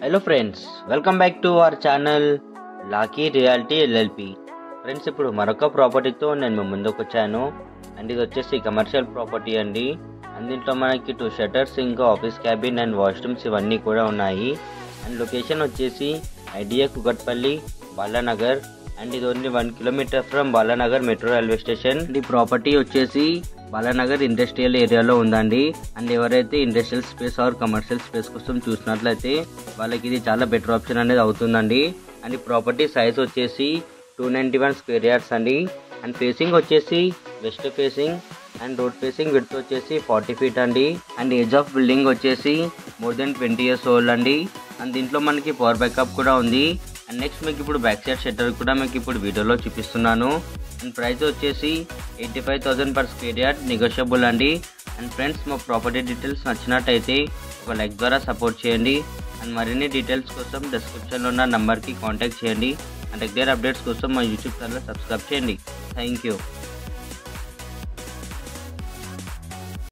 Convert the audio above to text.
hello friends welcome back to our channel Lucky realty LLP friends ఇప్పుడు మరొక ప్రాపర్టీతో నేను మీ ముందుకు వచ్చాను అండ్ ఇది వచ్చేసి కమర్షియల్ ప్రాపర్టీ అండి అండ్ దీంట్లో మనకి టూ షటర్స్ ఇంకా ఆఫీస్ క్యాబిన్ అండ్ వాష్రూమ్స్ ఇవన్నీ కూడా ఉన్నాయి అండ్ లొకేషన్ వచ్చేసి ఐడియా కుకట్పల్లి బాలానగర్ అండ్ ఇది only one kilometer from Balanagar metro railway station ఈ ప్రాపర్టీ వచ్చేసి బాలానగర్ ఇండస్ట్రియల్ ఏరియాలో ఉందండి అండ్ ఎవరైతే industrial space or commercial space కోసం చూసినట్లయితే వాళ్ళకి ఇది చాలా బెటర్ ఆప్షన్ అనేది అవుతుందండి అండ్ ఈ ప్రాపర్టీ సైజ్ వచ్చేసి two ninety one square yards అండి అండ్ ఫేసింగ్ వచ్చేసి west facing and road facing width వచ్చేసి ఫార్టీ ఫీట్ అండి అండ్ ఏజ్ ఆఫ్ బిల్డింగ్ వచ్చేసి more than twenty years old అండి అండ్ దీంట్లో మనకి పవర్ బ్యాకప్ కూడా ఉంది అండ్ నెక్స్ట్ మీకు ఇప్పుడు బ్యాక్ సైడ్ షట్టర్ కూడా మీకు ఇప్పుడు వీడియోలో చూపిస్తున్నాను అండ్ ప్రైస్ వచ్చేసి eighty five thousand per square yard negotiable అండి అండ్ ఫ్రెండ్స్ మా ప్రాపర్టీ డీటెయిల్స్ నచ్చినట్టయితే ఒక లైక్ ద్వారా సపోర్ట్ చేయండి అండ్ మరిన్ని డీటెయిల్స్ కోసం డిస్క్రిప్షన్లో ఉన్న నంబర్కి కాంటాక్ట్ చేయండి అండ్ రెగ్యులర్ అప్డేట్స్ కోసం మా యూట్యూబ్ ఛానల్ సబ్స్క్రైబ్ చేయండి థ్యాంక్ యూ